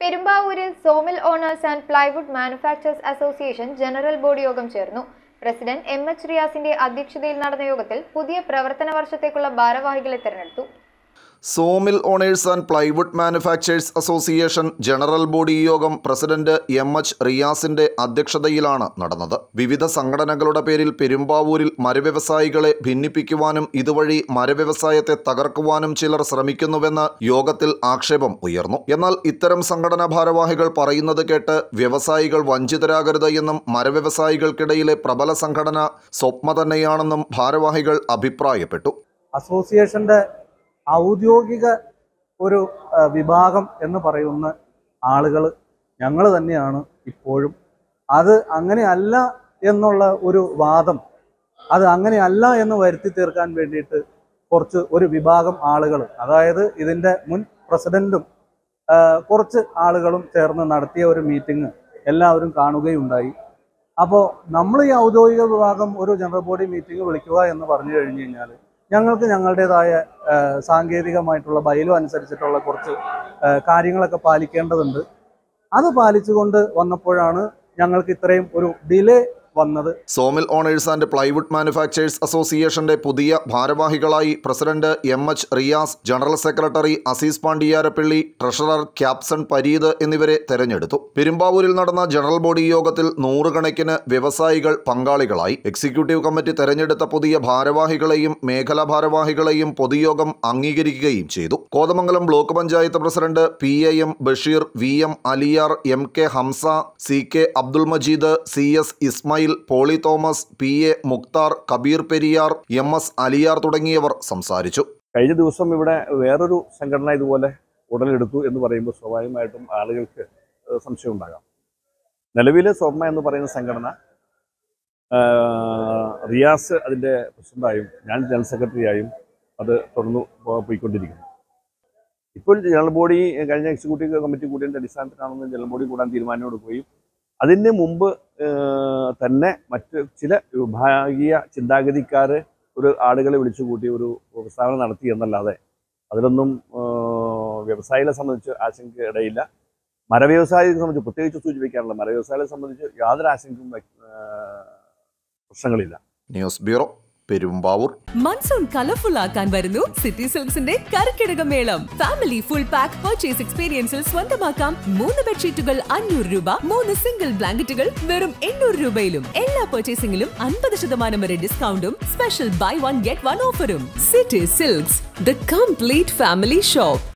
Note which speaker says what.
Speaker 1: പെരുമ്പാവൂരിൽ sawmill owners and plywood manufacturers association general body യോഗം ചേർന്നു പ്രസിഡന്റ് എം എച്ച് റിയാസിന്റെ അധ്യക്ഷതയിൽ നടന്ന യോഗത്തിൽ പുതിയ പ്രവർത്തന വർഷത്തേക്കുള്ള ഭാരവാഹികളെ തെരഞ്ഞെടുത്തു
Speaker 2: sawmill owners and plywood manufacturers association general body യോഗം പ്രസിഡന്റ് എം എച്ച് റിയാസിന്റെ അധ്യക്ഷതയിലാണ് നടന്നത് വിവിധ സംഘടനകളുടെ പേരിൽ പെരുമ്പാവൂരിൽ മരവ്യവസായികളെ ഭിന്നിപ്പിക്കുവാനും ഇതുവഴി മരവ്യവസായത്തെ തകർക്കുവാനും ചിലർ ശ്രമിക്കുന്നുവെന്ന് യോഗത്തിൽ ആക്ഷേപം ഉയർന്നു എന്നാൽ ഇത്തരം സംഘടനാ ഭാരവാഹികൾ പറയുന്നത് കേട്ട് വ്യവസായികൾ വഞ്ചിതരാകരുത് എന്നും മരവ്യവസായികൾക്കിടയിലെ പ്രബല സംഘടന സ്വപ്ന തന്നെയാണെന്നും ഭാരവാഹികൾ അഭിപ്രായപ്പെട്ടു
Speaker 3: അസോസിയേഷൻ്റെ ഔദ്യോഗിക ഒരു ആ, വിഭാഗം എന്ന് പറയുന്ന ആളുകൾ ഞങ്ങൾ തന്നെയാണ് ഇപ്പോഴും അത് അങ്ങനെയല്ല എന്നുള്ള ഒരു വാദം അത് അങ്ങനെയല്ല എന്ന് വരുത്തി തീർക്കാൻ വേണ്ടിയിട്ട് കുറച്ച് ഒരു വിഭാഗം ആളുകൾ അതായത് ഇതിൻ്റെ മുൻ പ്രസിഡന്റും ആ, കുറച്ച് ആളുകളും ചേർന്ന് നടത്തിയ ഒരു മീറ്റിംഗ് എല്ലാവരും കാണുകയുണ്ടായി അപ്പോൾ നമ്മൾ ഈ ഔദ്യോഗിക വിഭാഗം ഒരു ജനറൽ ബോഡി മീറ്റിംഗ് വിളിക്കുക എന്ന് പറഞ്ഞു കഴിഞ്ഞു കഴിഞ്ഞാൽ ഞങ്ങൾക്ക് ഞങ്ങളുടേതായ ആ, സാങ്കേതികമായിട്ടുള്ള ബയലും അനുസരിച്ചിട്ടുള്ള കുറച്ച് ആ, കാര്യങ്ങളൊക്കെ പാലിക്കേണ്ടതുണ്ട് അത് പാലിച്ചുകൊണ്ട് വന്നപ്പോഴാണ് ഞങ്ങൾക്ക് ഇത്രയും ഒരു ഡിലേ വന്നത്
Speaker 2: sawmill owners and plywood manufacturers അസോസിയേഷന്റെ പുതിയ ഭാരവാഹികളായി president M H Riyas general secretary Azeez Pandiyarappally treasurer Kapson Pareeth എന്നിവരെ തെരഞ്ഞെടുത്തു പെരുമ്പാവൂരിൽ നടന്ന ജനറൽ ബോഡി യോഗത്തിൽ നൂറുകണക്കിന് വ്യവസായികൾ പങ്കാളികളായി എക്സിക്യൂട്ടീവ് കമ്മിറ്റി തെരഞ്ഞെടുത്ത പുതിയ ഭാരവാഹികളെയും മേഖലാ ഭാരവാഹികളെയും പൊതുയോഗം അംഗീകരിക്കുകയും ചെയ്തു Kothamangalam block panchayat president P A M Basheer V M Aliyar M K Hamsa C K Abdul Majeed C S Ismail Poly Thomas P A Mukthar Kabeer Periyar M S Aliyar തുടങ്ങിയവർ സംസാരിച്ചു
Speaker 4: കഴിഞ്ഞ ദിവസം ഇവിടെ വേറൊരു സംഘടന ഇതുപോലെ ഉടലെടുത്തു എന്ന് പറയുമ്പോൾ സ്വാഭാവികമായിട്ടും ആളുകൾക്ക് ഏഹ് സംശയം ഉണ്ടാകാം നിലവിൽ സോമ എന്ന് പറയുന്ന സംഘടന ആഹ് റിയാസ് അതിൻ്റെ പ്രസിഡന്റായും ഞാൻ ജനറൽ സെക്രട്ടറിയായും അത് തുടർന്ന് പോ- പോയിക്കൊണ്ടിരിക്കുന്നു ഇപ്പോൾ ജനറൽ ബോഡി കഴിഞ്ഞ എക്സിക്യൂട്ടീവ് കമ്മിറ്റി കൂടിയതിൻ്റെ അടിസ്ഥാനത്തിലാണെന്ന് ജനറൽ ബോഡി കൂടാൻ തീരുമാനമെടുക്കുകയും അതിന് മുമ്പ് ഏഹ് തന്നെ മറ്റ് ചില വിഭാഗീയ ചിന്താഗതിക്കാർ ഒരു ആളുകളെ വിളിച്ചു കൂട്ടി ഒരു പ്രസ്താവന നടത്തി എന്നല്ലാതെ അതിലൊന്നും ഏഹ്, വ്യവസായികളെ സംബന്ധിച്ച് ആശങ്ക ഇടയില്ല മരവ്യവസായികളെ സംബന്ധിച്ച് പ്രത്യേകിച്ച് സൂചിപ്പിക്കാനുള്ള മരവ്യവസായികളെ സംബന്ധിച്ച് യാതൊരു ആശങ്കയും ഏഹ്, പ്രശ്നങ്ങളില്ല
Speaker 2: news bureau Perumbavoor
Speaker 5: monsoon colourful ആക്കാൻ വരുന്നു സിറ്റി സിൽക്സിന്റെ കരക്കിടക മേളം ഫാമിലി ഫുൾ പാക്ക് പർച്ചേസ് എക്സ്പീരിയൻസിൽ സ്വന്തമാക്കാം മൂന്ന് ബെഡ്ഷീറ്റുകൾ അഞ്ഞൂറ് രൂപ മൂന്ന് സിംഗിൾ ബ്ലാങ്കറ്റുകൾ വെറും എണ്ണൂറ് രൂപയിലും എല്ലാ പർച്ചേസിംഗിലും അൻപത് ശതമാനം വരെ ഡിസ്കൗണ്ടും special buy one get one ഓഫറും city silks the complete family shop